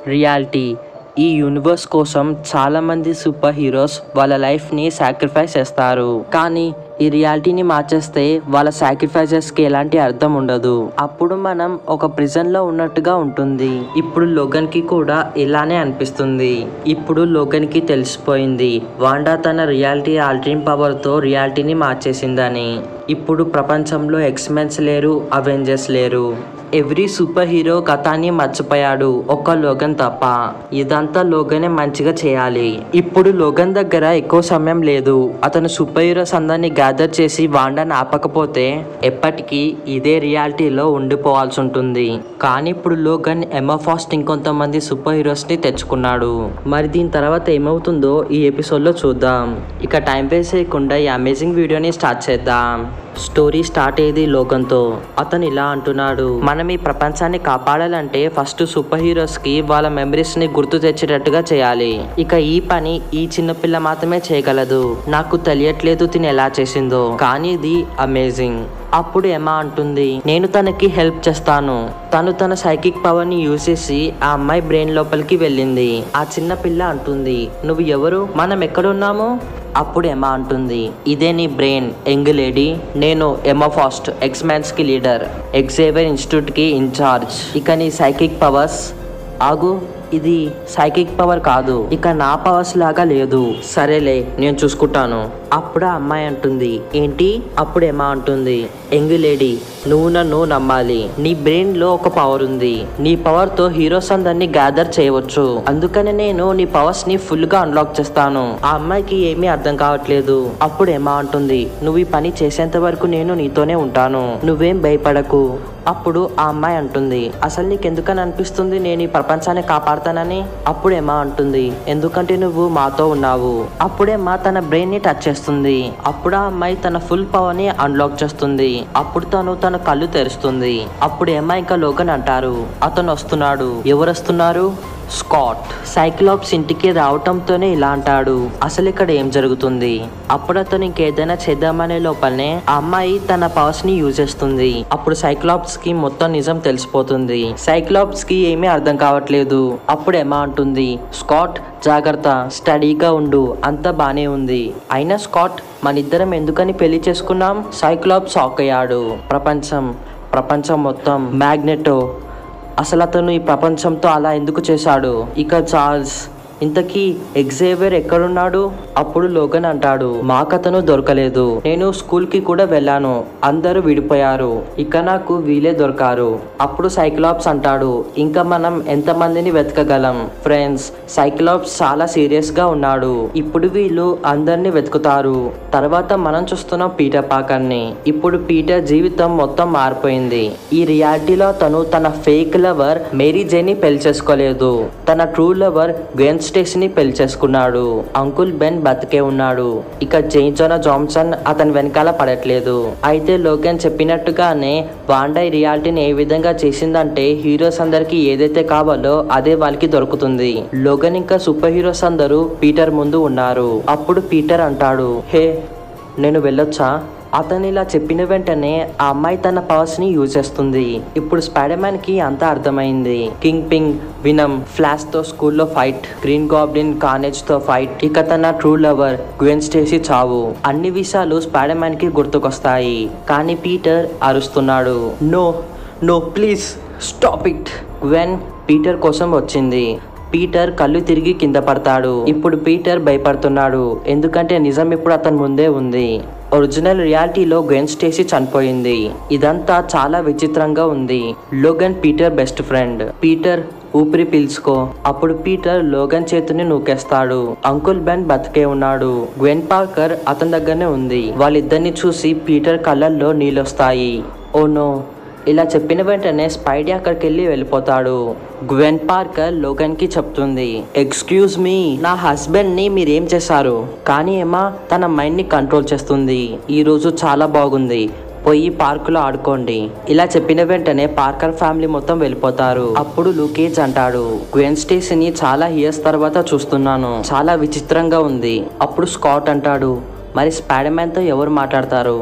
Reality ఈ universe కోసం చాలా మంది సూపర్ హీరోస్ వాళ్ళ లైఫ్ని సాక్రిఫైస్ చేస్తారు కానీ ఈ రియాలిటీని మార్చేస్తే వాళ్ళ సాక్రిఫైసెస్కి ఎలాంటి అర్థం ఉండదు అప్పుడు మనం ఒక ప్రిజన్లో ఉన్నట్టుగా ఉంటుంది ఇప్పుడు లోగన్కి కూడా ఇలానే అనిపిస్తుంది ఇప్పుడు లోగన్కి తెలిసిపోయింది వాండా తన రియాలిటీ ఆల్టరింగ్ పవర్తో రియాలిటీని మార్చేసిందని ఇప్పుడు ప్రపంచంలో ఎక్స్మెన్స్ లేరు అవెంజర్స్ లేరు ఎవ్రీ సూపర్ హీరో గతాన్ని మర్చిపోయాడు ఒక్క లోగన్ తప్ప ఇదంతా లోగనే మంచిగా చేయాలి ఇప్పుడు లోగన్ దగ్గర ఎక్కువ సమయం లేదు అతను సూపర్ హీరోస్ అందరినీ గ్యాదర్ చేసి వాండాని ఆపకపోతే ఎప్పటికీ ఇదే రియాలిటీలో ఉండిపోవాల్సి ఉంటుంది కానీ ఇప్పుడు లోగన్ ఎమోఫాస్ట్ ఇంకొంతమంది సూపర్ హీరోస్ ని తెచ్చుకున్నాడు మరి దీని తర్వాత ఏమవుతుందో ఈ ఎపిసోడ్ లో చూద్దాం ఇక టైం వేస్ట్ చేయకుండా ఈ అమేజింగ్ వీడియోని స్టార్ట్ చేద్దాం స్టోరీ స్టార్ట్ అయ్యేది లోగన్తో అతను ఇలా అంటున్నాడు మనం ఈ ప్రపంచాన్ని కాపాడాలంటే ఫస్ట్ సూపర్ హీరోస్ కి వాళ్ళ మెమరీస్ ని గుర్తు తెచ్చేటట్టుగా చేయాలి ఇక ఈ పని ఈ చిన్న పిల్ల మాత్రమే చేయగలదు నాకు తెలియట్లేదు తిని ఎలా చేసిందో కానీ ఇది అమేజింగ్ అప్పుడు ఎమా అంటుంది నేను తనకి హెల్ప్ చేస్తాను తను తన సైకిక్ పవర్ ని యూజ్ చేసి ఆ అమ్మాయి బ్రెయిన్ లోపలికి వెళ్ళింది ఆ చిన్న పిల్ల అంటుంది నువ్వు ఎవరు మనం ఎక్కడున్నాము అప్పుడు ఎమా అంటుంది ఇదే నీ బ్రెయిన్ యంగ్ లేడీ నేను ఎమోఫాస్ట్ ఎక్స్మాన్స్ కి లీడర్ ఎగ్జేవియర్ ఇన్స్టిట్యూట్ కి ఇన్ఛార్జ్ ఇక నీ సైకిక్ పవర్స్ ఆగు ఇది సైకిక్ పవర్ కాదు ఇక నా పవర్స్ లాగా లేదు సరేలే నేను చూసుకుంటాను అప్పుడు ఆ అమ్మాయి అంటుంది ఏంటి అప్పుడు ఏమా అంటుంది యంగ్ లేడీ నువ్వు నన్ను నమ్మాలి నీ బ్రెయిన్ లో ఒక పవర్ ఉంది నీ పవర్ తో హీరోస్ అందరినీ గ్యాదర్ చేయవచ్చు అందుకని నేను నీ పవర్స్ ని ఫుల్ గా అన్లాక్ చేస్తాను ఆ అమ్మాయికి ఏమీ అర్థం కావట్లేదు అప్పుడు ఏమా అంటుంది నువ్వు ఈ పని చేసేంత వరకు నేను నీతోనే ఉంటాను నువ్వేం భయపడకు అప్పుడు ఆ అమ్మాయి అంటుంది అసలు నీకు ఎందుకని అనిపిస్తుంది నేను ఈ ప్రపంచాన్ని కాపాడతానని అప్పుడేమా అంటుంది ఎందుకంటే నువ్వు మాతో ఉన్నావు అప్పుడేమా తన బ్రెయిన్ ని టచ్ చేస్తుంది అప్పుడు ఆ అమ్మాయి తన ఫుల్ పవర్ ని అన్లాక్ చేస్తుంది అప్పుడు తను తన కళ్ళు తెరుస్తుంది అప్పుడు ఏమా ఇంకా లోగన్ అంటారు అతను వస్తున్నాడు ఎవరు వస్తున్నారు స్కాట్ సైక్లాప్స్ ఇంటికి రావటంతోనే ఇలా అంటాడు అసలు ఇక్కడ ఏం జరుగుతుంది అప్పుడు అతను ఇంకేదైనా చేద్దామనే లోపలనే ఆ అమ్మాయి తన పవర్స్ ని యూజ్ చేస్తుంది అప్పుడు సైక్లాప్స్ కి మొత్తం నిజం తెలిసిపోతుంది సైక్లాప్స్ కి ఏమీ అర్థం కావట్లేదు అప్పుడు ఏమా అంటుంది స్కాట్ జాగ్రత్త స్టడీగా ఉండు అంతా బానే ఉంది అయినా స్కాట్ మన ఇద్దరం ఎందుకని పెళ్లి చేసుకున్నాం సైక్లాప్స్ షాక్ అయ్యాడు ప్రపంచం ప్రపంచం మొత్తం మ్యాగ్నెటో అసలు అతను ఈ ప్రపంచంతో అలా ఎందుకు చేశాడు ఇక చార్ల్స్ ఇంతకీ ఎగ్జేవియర్ ఎక్కడున్నాడు అప్పుడు లోగన్ అంటాడు మాకతను దొరకలేదు నేను స్కూల్ కి కూడా వెళ్ళాను అందరూ విడిపోయారు ఇక నాకు వీలే దొరకారు అప్పుడు సైక్లాప్స్ అంటాడు ఇంకా మనం ఎంతమందిని వెతకగలం ఫ్రెండ్స్ సైక్లాప్స్ చాలా సీరియస్ గా ఉన్నాడు ఇప్పుడు వీళ్ళు అందరిని వెతుకుతారు తర్వాత మనం చూస్తున్నాం పీటర్ పాకర్ ని ఇప్పుడు పీటర్ జీవితం మొత్తం మారిపోయింది ఈ రియాలిటీలో తను తన ఫేక్ లవర్ మేరీ జేని పెళ్లి చేసుకోలేదు తన ట్రూ లవర్ గ్వెన్ స్టేస్ ని పెళ్లి చేసుకున్నాడు అంకుల్ బెన్ బతికే ఉన్నాడు ఇక జైన్జోనా జాన్సన్ అతని వెనకాల పడట్లేదు అయితే లోగన్ చెప్పినట్టుగానే వాండా ఈ రియాలిటీని ఏ విధంగా చేసిందంటే హీరోస్ అందరికి ఏదైతే కావాలో అదే వాళ్ళకి దొరుకుతుంది లోగన్ ఇంకా సూపర్ హీరోస్ అందరూ పీటర్ ముందు ఉన్నారు అప్పుడు పీటర్ అంటాడు హే నేను వెళ్ళొచ్చా అతను ఇలా చెప్పిన వెంటనే ఆ అమ్మాయి తన పవర్స్ ని యూజ్ చేస్తుంది ఇప్పుడు స్పైడర్ మ్యాన్ కి అంతా అర్థమైంది కింగ్ పింగ్ వినమ్ ఫ్లాష్ తో స్కూల్లో ఫైట్ గ్రీన్ గాబ్లిన్ కార్నేజ్ తో ఫైట్ ఇక తన ట్రూ లవర్ గ్వెన్ స్టేసీ చావు అన్ని విషయాలు స్పైడర్ మ్యాన్ కి గుర్తుకొస్తాయి కానీ పీటర్ అరుస్తున్నాడు no no please stop it Gwen Peter కోసం వచ్చింది పీటర్ కళ్ళు తిరిగి కింద పడతాడు ఇప్పుడు పీటర్ భయపడుతున్నాడు ఎందుకంటే నిజం ఇప్పుడు అతని ముందే ఉంది ఒరిజినల్ రియాలిటీలో గెన్ స్టేసీ చనిపోయింది ఇదంతా చాలా విచిత్రంగా ఉంది Logan Peter best friend Peter ఊపిరి పీల్చుకో అప్పుడు పీటర్ లోగన్ చేతిని నూకేస్తాడు అంకుల్ బెన్ బతికే ఉన్నాడు గ్వెన్ పార్కర్ అతని దగ్గరనే ఉంది వాళ్ళిద్దరిని చూసి పీటర్ కళ్ళల్లో నీళ్ళొస్తాయి ఓ నో ఇలా చెప్పిన వెంటనే స్పైడీ అక్కడికి వెళ్ళి వెళ్ళిపోతాడు గ్వెన్ పార్కర్ లోగన్ కి చెప్తుంది ఎక్స్క్యూజ్ మీ నా హస్బెండ్ ని మీరేం చేశారు కానీ ఏమా తన మైండ్ ని కంట్రోల్ చేస్తుంది ఈ రోజు చాలా బాగుంది పోయి పార్కులో ఆడుకోండి ఇలా చెప్పిన వెంటనే పార్కర్ ఫ్యామిలీ మొత్తం వెళ్ళిపోతారు అప్పుడు లూకేజ్ అంటాడు గ్వెన్ స్టేసీని చాలా ఇయర్స్ తర్వాత చూస్తున్నాను చాలా విచిత్రంగా ఉంది అప్పుడు స్కాట్ అంటాడు మరి స్పైడర్ మ్యాన్ తో ఎవరు మాట్లాడతారు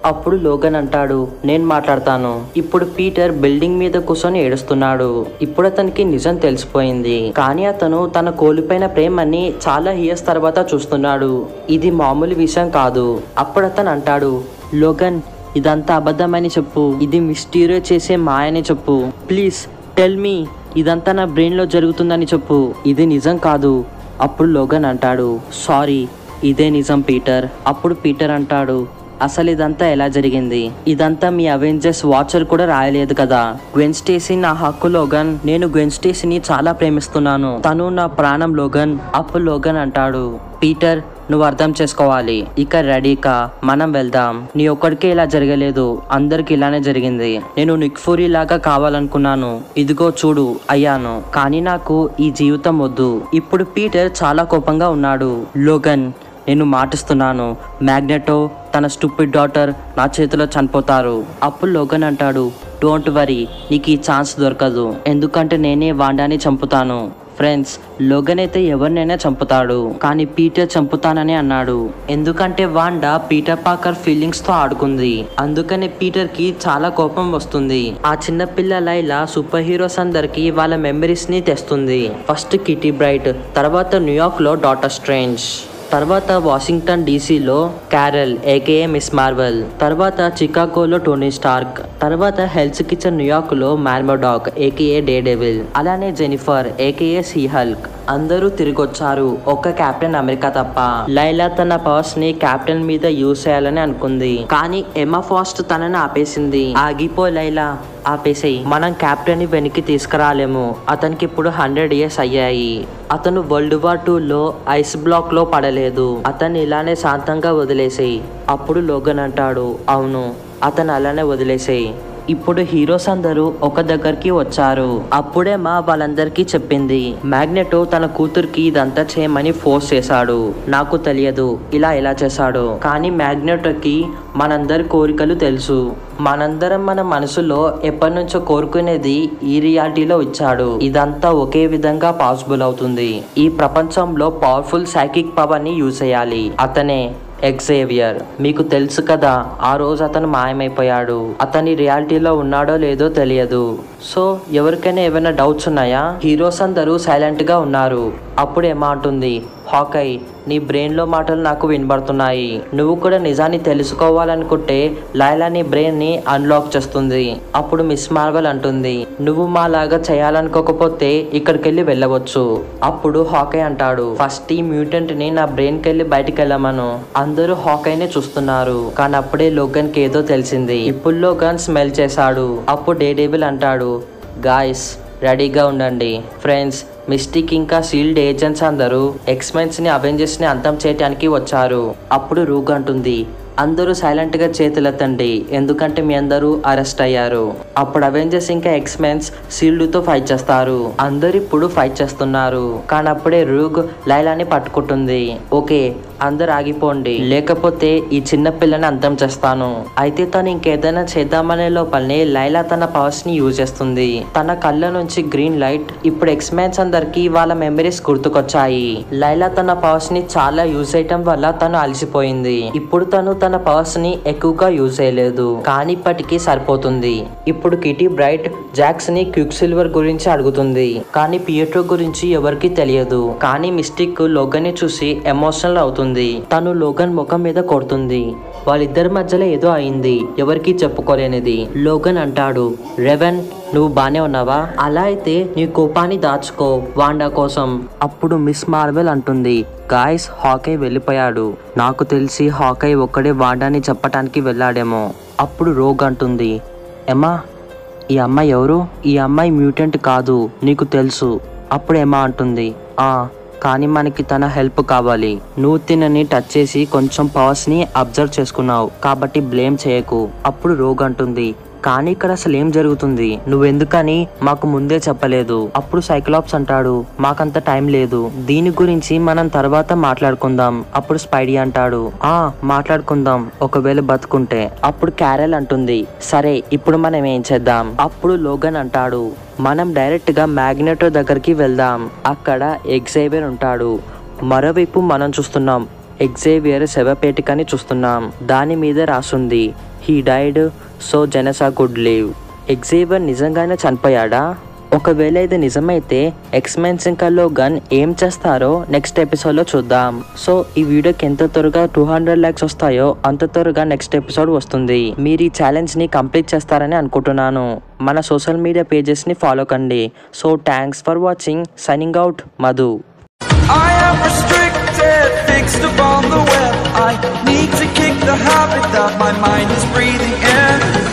అప్పుడు లోగన్ అంటాడు నేను మాట్లాడతాను ఇప్పుడు పీటర్ బిల్డింగ్ మీద కూర్చొని ఏడుస్తున్నాడు ఇప్పుడు అతనికి నిజం తెలిసిపోయింది కానీ అతను తన కోల్పోయిన ప్రేమని చాలా ఇయర్స్ తర్వాత చూస్తున్నాడు ఇది మామూలు విషయం కాదు అప్పుడు అతను అంటాడు లోగన్ ఇదంతా అబద్ధమని చెప్పు ఇది మిస్టీరియో చేసే మాయని చెప్పు ప్లీజ్ టెల్ మీ ఇదంతా నా బ్రెయిన్లో జరుగుతుందని చెప్పు ఇది నిజం కాదు అప్పుడు లోగన్ అంటాడు సారీ ఇదే నిజం పీటర్ అప్పుడు పీటర్ అంటాడు అసలు ఇదంతా ఎలా జరిగింది ఇదంతా మీ అవెంజర్స్ వాచర్ కూడా రాయలేదు కదా గ్వెన్ స్టేసీ నా హక్కు లోగన్ నేను గ్వెన్ స్టేసీని చాలా ప్రేమిస్తున్నాను తను నా ప్రాణం లోగన్ అప్పుడు లోగన్ అంటాడు పీటర్ నువ్వు అర్థం చేసుకోవాలి ఇక రెడీకా మనం వెళ్దాం నీ ఒక్కడికే ఇలా జరగలేదు అందరికి ఇలానే జరిగింది నేను నిక్ఫూరి లాగా కావాలనుకున్నాను ఇదిగో చూడు అయ్యాను కానీ నాకు ఈ జీవితం వద్దు ఇప్పుడు పీటర్ చాలా కోపంగా ఉన్నాడు లోగన్ నేను మాటిస్తున్నాను మ్యాగ్నెటో తన స్టూపిడ్ డాటర్ నా చేతిలో చనిపోతారు అప్పుడు లోగన్ అంటాడు డోంట్ వరీ నీకు ఈ ఛాన్స్ దొరకదు ఎందుకంటే నేనే వాండాని చంపుతాను ఫ్రెండ్స్ లోగన్ అయితే ఎవరినైనా చంపుతాడు కానీ పీటర్ చంపుతానని అన్నాడు ఎందుకంటే వాండా పీటర్ పాకర్ ఫీలింగ్స్ తో ఆడుకుంది అందుకనే పీటర్ కి చాలా కోపం వస్తుంది ఆ చిన్న పిల్ల లైలా సూపర్ హీరోస్ అందరికి వాళ్ళ మెమరీస్ ని తెస్తుంది ఫస్ట్ కిటీ బ్రైట్ తర్వాత న్యూయార్క్ లో డాటర్ స్ట్రేంజ్ తర్వాత వాషింగ్టన్ డీసీలో క్యారల్ ఏకేఏ మిస్ మార్వెల్ తర్వాత చికాగోలో టోనీ స్టార్క్ తర్వాత హెల్త్ కిచెన్ న్యూయార్క్లో మ్యార్మోడాక్ ఏకేఏ డే డెవిల్ అలానే జెనిఫర్ ఏకేఏ సీ హల్క్ అందరూ తిరిగొచ్చారు ఒక్క కెప్టెన్ అమెరికా తప్ప లైలా తన పవర్స్ ని కెప్టెన్ మీద యూజ్ చేయాలని అనుకుంది కానీ ఎమా ఫాస్ట్ తనని ఆపేసింది ఆగిపో లైలా ఆపేసేయి మనం కెప్టెన్ ని వెనక్కి తీసుకురాలేము అతనికి ఇప్పుడు హండ్రెడ్ ఇయర్స్ అయ్యాయి అతను వరల్డ్ వార్ టూ లో ఐస్ బ్లాక్ లో పడలేదు అతన్ని ఇలానే శాంతంగా వదిలేసేయి అప్పుడు లోగన్ అంటాడు అవును అతను అలానే వదిలేసేయి ఇప్పుడు హీరోస్ అందరూ ఒక దగ్గరికి వచ్చారు అప్పుడే మా వాళ్ళందరికీ చెప్పింది మ్యాగ్నెటో తన కూతురికి ఇదంతా చేయమని ఫోర్స్ చేశాడు నాకు తెలియదు ఇలా ఎలా చేశాడు కానీ మ్యాగ్నెటోకి మనందరి కోరికలు తెలుసు మనందరం మన మనసులో ఎప్పటి నుంచో కోరుకునేది ఈ రియాలిటీలో ఇచ్చాడు ఇదంతా ఒకే విధంగా పాసిబుల్ అవుతుంది ఈ ప్రపంచంలో పవర్ఫుల్ సైకిక్ పవర్ ని యూజ్ చేయాలి అతనే ఎక్సేవియర్ మీకు తెలుసు కదా ఆ రోజు అతను మాయమైపోయాడు అతని రియాలిటీలో ఉన్నాడో లేదో తెలియదు సో ఎవరికైనా ఏమైనా డౌట్స్ ఉన్నాయా హీరోస్ అందరూ సైలెంట్ గా ఉన్నారు అప్పుడు ఏమంటుంది హాకై నీ బ్రెయిన్ లో మాటలు నాకు వినబడుతున్నాయి నువ్వు కూడా నిజాన్ని తెలుసుకోవాలనుకుంటే లైలా నీ బ్రెయిన్ ని అన్లాక్ చేస్తుంది అప్పుడు మిస్ మార్వెల్ అంటుంది నువ్వు మా లాగా చేయాలనుకోకపోతే ఇక్కడికి వెళ్ళి వెళ్ళవచ్చు అప్పుడు హాకై అంటాడు ఫస్ట్ ఈ మ్యూటెంట్ ని నా బ్రెయిన్ కి వెళ్ళి బయటికి వెళ్ళమను అందరూ హాకైనే చూస్తున్నారు కానీ అప్పుడే లోగన్ కి ఏదో తెలిసింది ఇప్పుడు లోగన్ స్మెల్ చేశాడు అప్పుడు డేడేబుల్ అంటాడు గాయస్ రెడీగా ఉండండి ఫ్రెండ్స్ మిస్టిక్ ఇంకా సీల్డ్ ఏజెంట్స్ అందరూ ఎక్స్మెన్స్ ని అవెంజర్స్ ని అంతం చేయడానికి వచ్చారు అప్పుడు రూగ్ అంటుంది అందరూ సైలెంట్ గా చేతులెత్తండి ఎందుకంటే మీ అందరూ అరెస్ట్ అయ్యారు అప్పుడు అవెంజర్స్ ఇంకా ఎక్స్మెన్స్ సీల్డ్ తో ఫైట్ చేస్తారు అందరు ఇప్పుడు ఫైట్ చేస్తున్నారు కానీ అప్పుడే రూగ్ లైలాని పట్టుకుంటుంది ఓకే అందరు ఆగిపోండి లేకపోతే ఈ చిన్న పిల్లని అంతం చేస్తాను అయితే తను ఇంకేదైనా చేద్దామనే లోపలనే లైలా తన పవర్స్ ని యూజ్ చేస్తుంది తన కళ్ళ నుంచి గ్రీన్ లైట్ ఇప్పుడు ఎక్స్మెన్స్ అందరికి వాళ్ళ మెమరీస్ గుర్తుకొచ్చాయి లైలా తన పవర్స్ ని చాలా యూజ్ చేయటం వల్ల తను అలసిపోయింది ఇప్పుడు తను తన పవర్స్ ని ఎక్కువగా యూజ్ చేయలేదు కానీ ఇప్పటికీ సరిపోతుంది ఇప్పుడు కిటీ బ్రైట్ జాక్స్ ని క్విక్ సిల్వర్ గురించి అడుగుతుంది కానీ పియట్రో గురించి ఎవరికి తెలియదు కానీ మిస్టిక్ లోగన్ ని చూసి ఎమోషనల్ అవుతుంది తను లోగన్ ముఖం మీద కొడుతుంది వాళ్ళిద్దరి మధ్యలో ఏదో అయింది ఎవరికి చెప్పుకోలేనిది లోగన్ అంటాడు రెవెన్ నువ్వు బానే ఉన్నావా అలా అయితే నీ కోపాన్ని దాచుకో వాండా కోసం అప్పుడు మిస్ మార్వెల్ అంటుంది గాయస్ హాకై వెళ్ళిపోయాడు నాకు తెలిసి హాకై ఒక్కడే వాండాని చెప్పటానికి వెళ్ళాడేమో అప్పుడు రోగ్ అంటుంది ఎమ్మా ఈ అమ్మాయి ఎవరు ఈ అమ్మాయి మ్యూటెంట్ కాదు నీకు తెలుసు అప్పుడు ఏమా అంటుంది ఆ కానీ మనకి తన హెల్ప్ కావాలి నువ్వు తినని టచ్ చేసి కొంచెం పవర్స్ ని అబ్జర్వ్ చేసుకున్నావు కాబట్టి బ్లేమ్ చేయకు అప్పుడు రోగ్ అంటుంది కానీ ఇక్కడ అసలు ఏం జరుగుతుంది నువ్వెందుకని మాకు ముందే చెప్పలేదు అప్పుడు సైక్లాప్స్ అంటాడు మాకంత టైం లేదు దీని గురించి మనం తర్వాత మాట్లాడుకుందాం అప్పుడు స్పైడీ అంటాడు ఆ మాట్లాడుకుందాం ఒకవేళ బతుకుంటే అప్పుడు క్యారెల్ అంటుంది సరే ఇప్పుడు మనం ఏం చేద్దాం అప్పుడు లోగన్ అంటాడు మనం డైరెక్ట్ గా మ్యాగ్నెటో దగ్గరికి వెళ్దాం అక్కడ ఎగ్జైబర్ ఉంటాడు మరోవైపు మనం చూస్తున్నాం ఎగ్జేవియర్ శవపేటికని చూస్తున్నాం దాని మీద రాసుంది హీ డైడ్ సో జెనసా గుడ్ లీవ్ ఎగ్జేవియర్ నిజంగానే చనిపోయాడా ఒకవేళ ఇది నిజమైతే ఎక్స్మెన్ సింకల్లో గన్ ఏం చేస్తారో నెక్స్ట్ ఎపిసోడ్లో చూద్దాం సో ఈ వీడియోకి ఎంత త్వరగా టూ హండ్రెడ్ ల్యాక్స్ వస్తాయో అంత త్వరగా నెక్స్ట్ ఎపిసోడ్ వస్తుంది మీరు ఈ ఛాలెంజ్ని కంప్లీట్ చేస్తారని అనుకుంటున్నాను మన సోషల్ మీడియా పేజెస్ని ఫాలో కండి so thanks for watching signing out Madhu I am restricted, fixed upon the web. I need to kick the habit that my mind is breathing in.